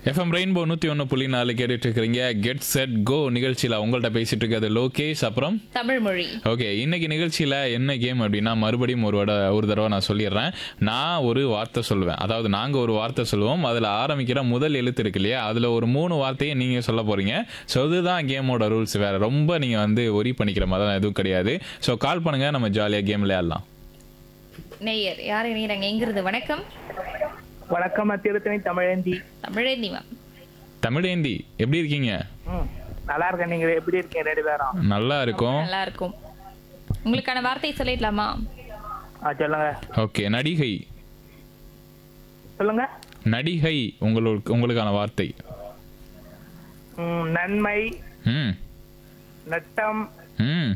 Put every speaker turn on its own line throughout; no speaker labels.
FM rainbow நூற்றி ஒன்று புள்ளி நாலு கேட்டுட்டு இருக்கிறீங்க கெட் செட் கோ நிகழ்ச்சியில் உங்கள்கிட்ட பேசிட்டு இருக்கிறது லோகேஷ் அப்புறம்
தமிழ் மொழி
ஓகே இன்னைக்கு நிகழ்ச்சியில் என்ன கேம் அப்படின்னா மறுபடியும் ஒரு வட ஒரு தடவை நான் சொல்லிடுறேன் நான் ஒரு வார்த்தை சொல்லுவேன் அதாவது நாங்கள் ஒரு வார்த்தை சொல்லுவோம் அதில் ஆரம்பிக்கிற முதல் எழுத்து இருக்கு இல்லையா அதில் ஒரு மூணு வார்த்தையை நீங்கள் சொல்ல போகிறீங்க ஸோ இதுதான் கேமோட ரூல்ஸ் வேறு ரொம்ப நீங்கள் வந்து ஒரி பண்ணிக்கிற மாதிரி எதுவும் கிடையாது ஸோ கால் பண்ணுங்கள் நம்ம ஜாலியாக கேம் விளையாடலாம்
நேயர் யார் இணையறாங்க எங்கிருந்து வணக்கம்
வணக்கம் திருத்தணி தமிழேந்தி
தமிழேந்தி மேம்
தமிழேந்தி எப்படி இருக்கீங்க
ம் நல்லா இருக்கேன் நீங்க எப்படி இருக்கீங்க ரெண்டு பேரும்
நல்லா இருக்கும்
நல்லா இருக்கும் உங்களுக்கான வார்த்தை சொல்லிடலாமா
ஆ சொல்லுங்க
ஓகே நடிகை
சொல்லுங்க
நடிகை உங்களுக்கு உங்களுக்கான வார்த்தை
ம், நன்மை
ம்
நட்டம்
ம்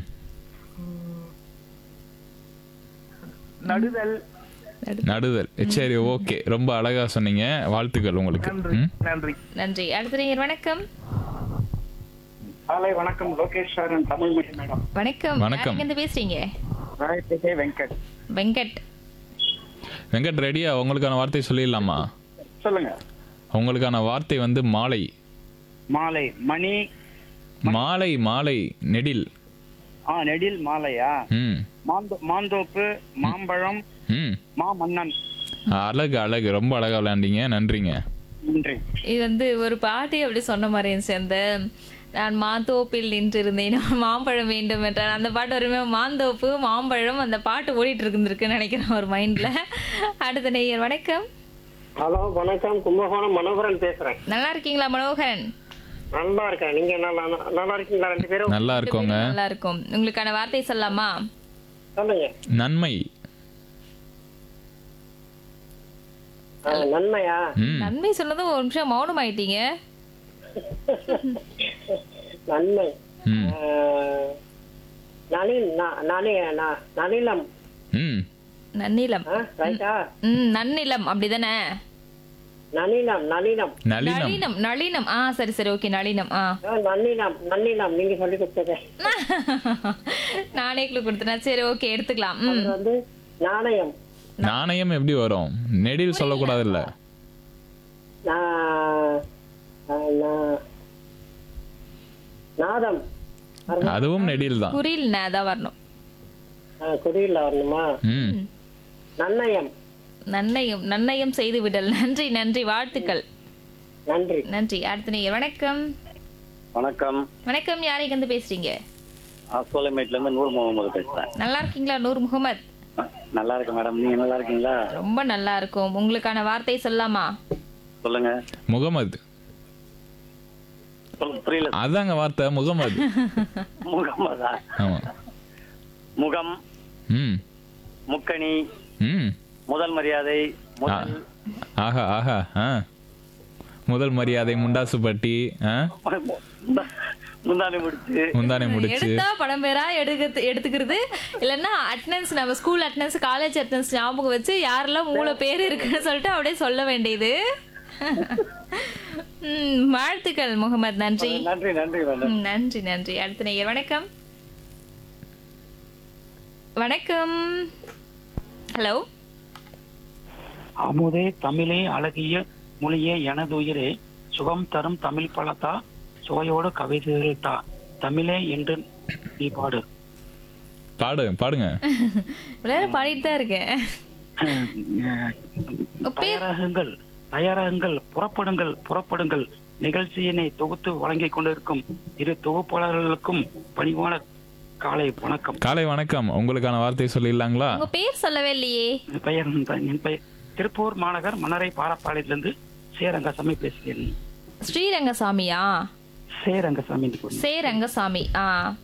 நடுதல்
நடுதல் சரி ஓகே ரொம்ப அழகா சொன்னீங்க வாழ்த்துக்கள் உங்களுக்கு
நன்றி
ம்
நன்றி
நன்றி அடுத்த நேயர் வணக்கம்
காலை வணக்கம் லோகேஷ் சார் தமிழ் மொழி மேடம்
வணக்கம்
வணக்கம்.
யாருங்க இருந்து பேசுறீங்க
ராயப்பேட்டை வெங்கட்
வெங்கட்
வெங்கட் ரெடியா உங்களுக்கான வார்த்தை சொல்லிடலாமா
சொல்லுங்க
உங்களுக்கான வார்த்தை வந்து மாலை
மாலை மணி
மாலை மாலை நெடில்
ஆ நெடில் மாலையா
ம்
மாந்தோ மாந்தோப்பு மாம்பழம்
ம்
மாமன்னன்
அழகு அழகு ரொம்ப அழகா விளையாண்டீங்க நன்றிங்க
நன்றி
இது வந்து ஒரு பாட்டி அப்படி சொன்ன மாதிரி இருந்துச்சு அந்த நான் மாந்தோப்பில் நின்றிருந்தேன் மாம்பழம் வேண்டும் என்றார் அந்த பாட்டு வருமே மாந்தோப்பு மாம்பழம் அந்த பாட்டு ஓடிட்டு இருந்திருக்குன்னு நினைக்கிறேன் ஒரு மைண்ட்ல அடுத்த நேயர் வணக்கம்
ஹலோ வணக்கம் கும்பகோணம் மனோகரன் பேசுறேன்
நல்லா இருக்கீங்களா மனோகரன்
நல்லா இருக்கேன் நீங்க நல்லா நல்லா இருக்கீங்களா ரெண்டு பேரும்
நல்லா இருக்கோங்க
நல்லா இருக்கும் உங்களுக்கான வார்த்தை சொல்லலாமா
சொல்லுங்க
நன்மை
ஆ, நன்மையா
ம்
நன்மை சொன்னதும் ஒரு நிமிஷம் மௌனம் ஆயிட்டீங்க
நன்மை
ம்
ஆ, நனி ந- நனி ந- நனிலம்
ம்
நன்னிலம்
ஆ, ரைட்டா
ம் நன்னிலம் அப்படிதானே
நனிலம் நனிலம்
நளினம்
நளினம் நளினம் ஆ சரி சரி ஓகே நளினம் ஆ
ஆ, நன்னிலம் நன்னிலம் நீங்க சொல்லி கொடுத்தது
நானே clue கொடுத்தேன் சரி ஓகே எடுத்துக்கலாம் ம்
இது வந்து நாணயம்
நாணயம் எப்படி வரும் நெடில் சொல்லக்கூடாது இல்ல
நா- ஆ, நா- நாதம்
அதுவும் நெடில் தான்
குறில் ந தான் வரணும்
ஆ, குடியில வரணுமா
ம்
நன்னயம்
நன்னயம் நன்னயம் செய்து விடல் நன்றி நன்றி வாழ்த்துக்கள்
நன்றி
நன்றி அடுத்த நேயர் வணக்கம்
வணக்கம்
வணக்கம் யாரை வந்து பேசுறீங்க
சோலைமேட்ல இருந்து நூர் முகமது பேசுறேன்
நல்லா இருக்கீங்களா நூர் முகமது
நல்லா இருக்கு மேடம் நீங்க நல்லா இருக்கீங்களா
ரொம்ப நல்லா இருக்கும் உங்களுக்கான வார்த்தை சொல்லலாமா
சொல்லுங்க
முகமது
சொல்லுங்க புரியல
அதாங்க வார்த்தை முகமது
முகமதா
ஆமா
முகம்
ம்
முக்கணி
ம்
முதல் மரியாதை
ஆ.
முதல்
ஆஹா ஆஹா ஆ முதல் மரியாதை முண்டாசுப்பட்டி ஆ
முந்தானி முடிச்சு
முந்தானை முடிச்சு
எடுத்தா படம் பேரா எடுக்க எடுத்துக்கிறது இல்லைன்னா அட்டனன்ஸ் நம்ம ஸ்கூல் அட்டனன்ஸ் காலேஜ் அட்டனன்ஸ் ஞாபகம் வச்சு யாரெல்லாம் மூளை பேர் இருக்குன்னு சொல்லிட்டு அப்படியே சொல்ல வேண்டியது ம், வாழ்த்துக்கள் முகமது நன்றி
நன்றி நன்றி மேடம்
ம், நன்றி நன்றி அடுத்த நேயர் வணக்கம் வணக்கம் ஹலோ
அமுதே தமிழே அழகிய மொழியே எனதுயிரே சுகம் தரும் தமிழ் பழத்தா சுவையோடு கவிதைகள் தா தமிழே என்று நீ பாடு
பாடு பாடுங்க
விளையாட பாடிட்டு தான் இருக்கேன் பேர்
தயாராகுங்கள் தயாராகுங்கள் புறப்படுங்கள் புறப்படுங்கள் நிகழ்ச்சியினை தொகுத்து வழங்கிக் கொண்டிருக்கும் இரு தொகுப்பாளர்களுக்கும் பணிவான காலை வணக்கம்
காலை வணக்கம் உங்களுக்கான வார்த்தை சொல்லிடலாங்களா
உங்க பேர் சொல்லவே இல்லையே
என் பெயர் என் பெயர் திருப்பூர் மாநகர் மன்னரை பாலப்பாளையத்திலிருந்து சேரங்கசாமி பேசுகிறேன்
ஸ்ரீரங்கசாமியா
சேரங்கசாமி
சே ரங்கசாமி ஆ